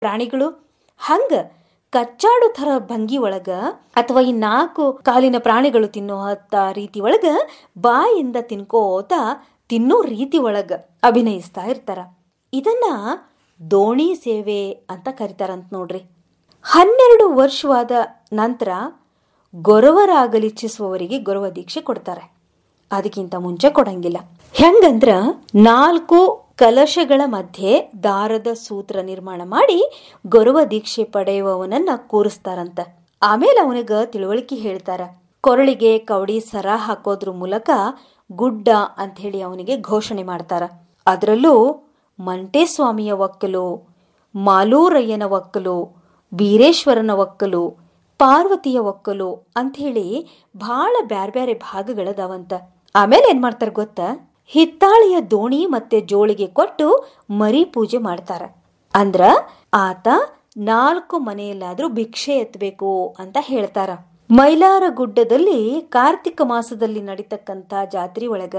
ಪ್ರಾಣಿಗಳು ಹಂಗ ಕಚ್ಚಾಡು ಥರ ಭಂಗಿ ಒಳಗ ಅಥವಾ ಈ ನಾಲ್ಕು ಕಾಲಿನ ಪ್ರಾಣಿಗಳು ತಿನ್ನೋ ಹತ್ತ ರೀತಿ ಒಳಗ ಬಾಯಿಂದ ತಿನ್ಕೋತ ತಿನ್ನೋ ರೀತಿ ಒಳಗ ಅಭಿನಯಿಸ್ತಾ ಇರ್ತಾರ ಇದನ್ನ ದೋಣಿ ಸೇವೆ ಅಂತ ಕರಿತಾರಂತ ನೋಡ್ರಿ ಹನ್ನೆರಡು ವರ್ಷವಾದ ನಂತರ ಗೊರವರಾಗಲಿಚ್ಛಿಸುವವರಿಗೆ ಗೊರವ ದೀಕ್ಷೆ ಕೊಡ್ತಾರೆ ಅದಕ್ಕಿಂತ ಮುಂಚೆ ಕೊಡಂಗಿಲ್ಲ ಹೆಂಗಂದ್ರ ನಾಲ್ಕು ಕಲಶಗಳ ಮಧ್ಯೆ ದಾರದ ಸೂತ್ರ ನಿರ್ಮಾಣ ಮಾಡಿ ಗೊರವ ದೀಕ್ಷೆ ಪಡೆಯುವವನನ್ನ ಕೂರಿಸ್ತಾರಂತ ಆಮೇಲೆ ಅವನಿಗ ತಿಳುವಳಿಕೆ ಹೇಳ್ತಾರ ಕೊರಳಿಗೆ ಕವಡಿ ಸರ ಹಾಕೋದ್ರ ಮೂಲಕ ಗುಡ್ಡ ಅಂತ ಹೇಳಿ ಅವನಿಗೆ ಘೋಷಣೆ ಮಾಡ್ತಾರ ಅದರಲ್ಲೂ ಮಂಟೇಸ್ವಾಮಿಯ ಒಕ್ಕಲು ಮಾಲೂರಯ್ಯನ ಒಕ್ಕಲು ಬೀರೇಶ್ವರನ ಒಕ್ಕಲು ಪಾರ್ವತಿಯ ಒಕ್ಕಲು ಅಂಥೇಳಿ ಭಾಳ ಬ್ಯಾರೆ ಬ್ಯಾರೆ ಭಾಗಗಳದಾವಂತ ಆಮೇಲೆ ಏನ್ ಮಾಡ್ತಾರ ಗೊತ್ತಾ ಹಿತ್ತಾಳಿಯ ದೋಣಿ ಮತ್ತೆ ಜೋಳಿಗೆ ಕೊಟ್ಟು ಮರಿ ಪೂಜೆ ಮಾಡ್ತಾರ ಅಂದ್ರ ಆತ ನಾಲ್ಕು ಮನೆಯಲ್ಲಾದ್ರೂ ಭಿಕ್ಷೆ ಎತ್ತಬೇಕು ಅಂತ ಹೇಳ್ತಾರ ಮೈಲಾರ ಗುಡ್ಡದಲ್ಲಿ ಕಾರ್ತಿಕ ಮಾಸದಲ್ಲಿ ನಡೀತಕ್ಕಂಥ ಜಾತ್ರೆ ಒಳಗ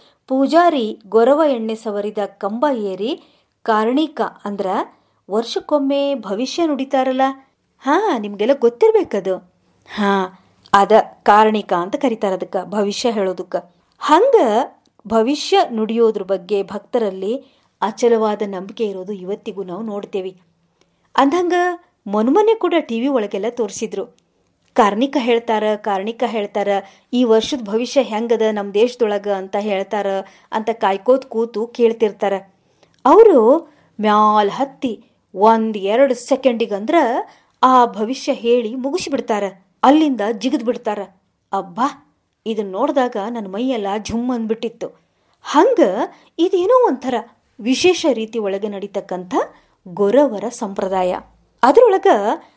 ಪೂಜಾರಿ ಗೊರವ ಎಣ್ಣೆ ಸವರಿದ ಕಂಬ ಏರಿ ಕಾರಣಿಕ ಅಂದ್ರ ವರ್ಷಕ್ಕೊಮ್ಮೆ ಭವಿಷ್ಯ ನುಡಿತಾರಲ್ಲ ಹಾ ನಿಮ್ಗೆಲ್ಲ ಗೊತ್ತಿರ್ಬೇಕದು ಹಾ ಅದ ಕಾರಣಿಕ ಅಂತ ಕರೀತಾರ ಅದಕ್ಕ ಭವಿಷ್ಯ ಹೇಳೋದಕ್ಕ ಹಂಗ ಭವಿಷ್ಯ ನುಡಿಯೋದ್ರ ಬಗ್ಗೆ ಭಕ್ತರಲ್ಲಿ ಅಚಲವಾದ ನಂಬಿಕೆ ಇರೋದು ಇವತ್ತಿಗೂ ನಾವು ನೋಡ್ತೇವಿ ಅಂದಂಗ ಮೊನ್ಮೊನ್ನೆ ಕೂಡ ಟಿವಿ ಒಳಗೆಲ್ಲ ತೋರಿಸಿದ್ರು ಕಾರ್ಣಿಕ ಹೇಳ್ತಾರ ಕಾರ್ಣಿಕ ಹೇಳ್ತಾರ ಈ ವರ್ಷದ ಭವಿಷ್ಯ ಹೆಂಗದ ನಮ್ಮ ದೇಶದೊಳಗ ಅಂತ ಹೇಳ್ತಾರ ಅಂತ ಕಾಯ್ಕೋತ್ ಕೂತು ಕೇಳ್ತಿರ್ತಾರ ಅವರು ಮ್ಯಾಲ್ ಹತ್ತಿ ಒಂದ್ ಎರಡು ಸೆಕೆಂಡಿಗಂದ್ರ ಆ ಭವಿಷ್ಯ ಹೇಳಿ ಮುಗಿಸಿಬಿಡ್ತಾರ ಅಲ್ಲಿಂದ ಜಿಗಿದ್ ಬಿಡ್ತಾರ ಅಬ್ಬಾ ಇದನ್ನ ನೋಡಿದಾಗ ನನ್ನ ಮೈಯೆಲ್ಲ ಝುಮ್ ಅಂದ್ಬಿಟ್ಟಿತ್ತು ಹಂಗ ಇದೇನೋ ಒಂಥರ ವಿಶೇಷ ರೀತಿ ಒಳಗೆ ನಡೀತಕ್ಕಂಥ ಗೊರವರ ಸಂಪ್ರದಾಯ ಅದ್ರೊಳಗ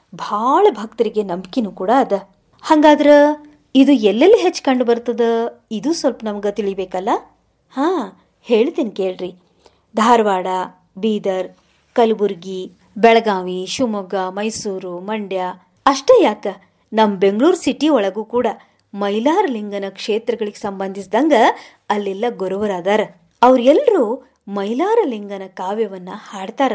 ಭಾಳ ಭಕ್ತರಿಗೆ ನಂಬಿಕೆನೂ ಕೂಡ ಅದ ಹಂಗಾದ್ರ ಇದು ಎಲ್ಲೆಲ್ಲಿ ಹೆಚ್ಚು ಕಂಡು ಬರ್ತದ ಇದು ಸ್ವಲ್ಪ ನಮ್ಗೆ ತಿಳಿಬೇಕಲ್ಲ ಹಾ ಹೇಳ್ತೀನಿ ಕೇಳ್ರಿ ಧಾರವಾಡ ಬೀದರ್ ಕಲಬುರ್ಗಿ ಬೆಳಗಾವಿ ಶಿವಮೊಗ್ಗ ಮೈಸೂರು ಮಂಡ್ಯ ಅಷ್ಟೇ ಯಾಕ ನಮ್ಮ ಬೆಂಗಳೂರು ಸಿಟಿ ಒಳಗೂ ಕೂಡ ಮೈಲಾರಲಿಂಗನ ಕ್ಷೇತ್ರಗಳಿಗೆ ಸಂಬಂಧಿಸಿದಂಗ ಅಲ್ಲೆಲ್ಲ ಗುರುವರಾದಾರ ಅವ್ರೆಲ್ಲರೂ ಮೈಲಾರಲಿಂಗನ ಕಾವ್ಯವನ್ನ ಹಾಡ್ತಾರ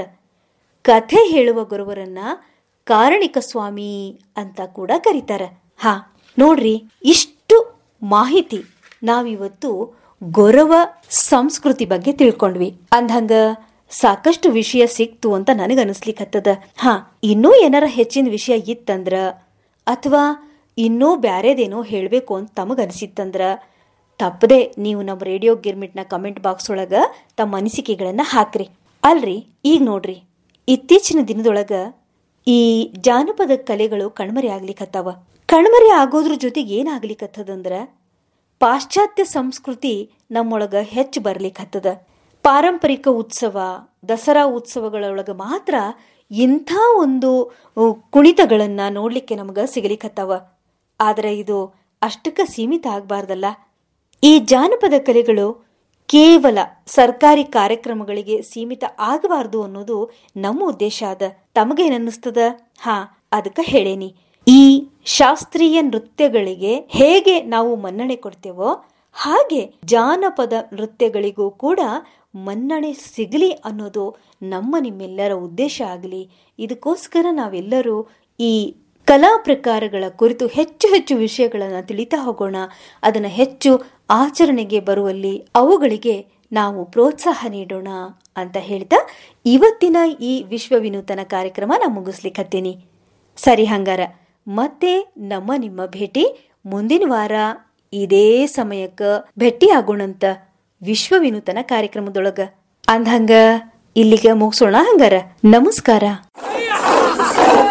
ಕಥೆ ಹೇಳುವ ಗುರುವರನ್ನ ಕಾರಣಿಕ ಸ್ವಾಮಿ ಅಂತ ಕೂಡ ಕರೀತಾರ ಹಾ ನೋಡ್ರಿ ಇಷ್ಟು ಮಾಹಿತಿ ನಾವಿವತ್ತು ಗೊರವ ಸಂಸ್ಕೃತಿ ಬಗ್ಗೆ ತಿಳ್ಕೊಂಡ್ವಿ ಅಂದಂಗ ಸಾಕಷ್ಟು ವಿಷಯ ಸಿಕ್ತು ಅಂತ ನನಗನ್ನಿಸ್ಲಿಕ್ಕತ್ತದ ಹಾ ಇನ್ನೂ ಏನಾರ ಹೆಚ್ಚಿನ ವಿಷಯ ಇತ್ತಂದ್ರ ಅಥವಾ ಇನ್ನೂ ಬ್ಯಾರೇದೇನೋ ಹೇಳಬೇಕು ಅಂತ ತಮಗನಿಸಿತ್ತಂದ್ರ ತಪ್ಪದೆ ನೀವು ನಮ್ಮ ರೇಡಿಯೋ ಗಿರ್ಮಿಟ್ನ ಕಮೆಂಟ್ ಬಾಕ್ಸ್ ಒಳಗ ತಮ್ಮ ಅನಿಸಿಕೆಗಳನ್ನ ಹಾಕ್ರಿ ಅಲ್ರಿ ಈಗ ನೋಡ್ರಿ ಇತ್ತೀಚಿನ ದಿನದೊಳಗ ಈ ಜಾನಪದ ಕಲೆಗಳು ಕಣ್ಮರೆ ಆಗ್ಲಿಕತ್ತಾವ ಕಣ್ಮರೆ ಆಗೋದ್ರ ಜೊತೆಗೆ ಏನಾಗ್ಲಿಕತ್ತದಂದ್ರ ಪಾಶ್ಚಾತ್ಯ ಸಂಸ್ಕೃತಿ ನಮ್ಮೊಳಗ ಹೆಚ್ಚು ಬರ್ಲಿಕತ್ತದ ಪಾರಂಪರಿಕ ಉತ್ಸವ ದಸರಾ ಉತ್ಸವಗಳೊಳಗ ಮಾತ್ರ ಇಂಥ ಒಂದು ಕುಣಿತಗಳನ್ನ ನೋಡ್ಲಿಕ್ಕೆ ನಮಗ ಸಿಗಲಿಕತ್ತಾವ ಆದ್ರೆ ಇದು ಅಷ್ಟಕ್ಕ ಸೀಮಿತ ಆಗ್ಬಾರ್ದಲ್ಲ ಈ ಜಾನಪದ ಕಲೆಗಳು ಕೇವಲ ಸರ್ಕಾರಿ ಕಾರ್ಯಕ್ರಮಗಳಿಗೆ ಸೀಮಿತ ಆಗಬಾರ್ದು ಅನ್ನೋದು ನಮ್ಮ ಉದ್ದೇಶ ಅದ ತಮಗೇನನ್ನಿಸ್ತದ ಹಾ ಅದಕ್ಕ ಹೇಳೇನಿ ಈ ಶಾಸ್ತ್ರೀಯ ನೃತ್ಯಗಳಿಗೆ ಹೇಗೆ ನಾವು ಮನ್ನಣೆ ಕೊಡ್ತೇವೋ ಹಾಗೆ ಜಾನಪದ ನೃತ್ಯಗಳಿಗೂ ಕೂಡ ಮನ್ನಣೆ ಸಿಗಲಿ ಅನ್ನೋದು ನಮ್ಮ ನಿಮ್ಮೆಲ್ಲರ ಉದ್ದೇಶ ಆಗಲಿ ಇದಕ್ಕೋಸ್ಕರ ನಾವೆಲ್ಲರೂ ಈ ಕಲಾ ಪ್ರಕಾರಗಳ ಕುರಿತು ಹೆಚ್ಚು ಹೆಚ್ಚು ವಿಷಯಗಳನ್ನು ತಿಳಿತಾ ಹೋಗೋಣ ಅದನ್ನು ಹೆಚ್ಚು ಆಚರಣೆಗೆ ಬರುವಲ್ಲಿ ಅವುಗಳಿಗೆ ನಾವು ಪ್ರೋತ್ಸಾಹ ನೀಡೋಣ ಅಂತ ಹೇಳ್ತಾ ಇವತ್ತಿನ ಈ ವಿಶ್ವ ವಿನೂತನ ಕಾರ್ಯಕ್ರಮ ನಾ ಮುಗಿಸ್ಲಿಕ್ಕತ್ತೀನಿ ಸರಿ ಹಂಗಾರ ಮತ್ತೆ ನಮ್ಮ ನಿಮ್ಮ ಭೇಟಿ ಮುಂದಿನ ವಾರ ಇದೇ ಸಮಯಕ್ಕ ಭೇಟಿ ಆಗೋಣಂತ ವಿಶ್ವ ವಿನೂತನ ಕಾರ್ಯಕ್ರಮದೊಳಗ ಅಂದ್ಹಂಗ ಇಲ್ಲಿಗೆ ಮುಗಿಸೋಣ ಹಂಗಾರ ನಮಸ್ಕಾರ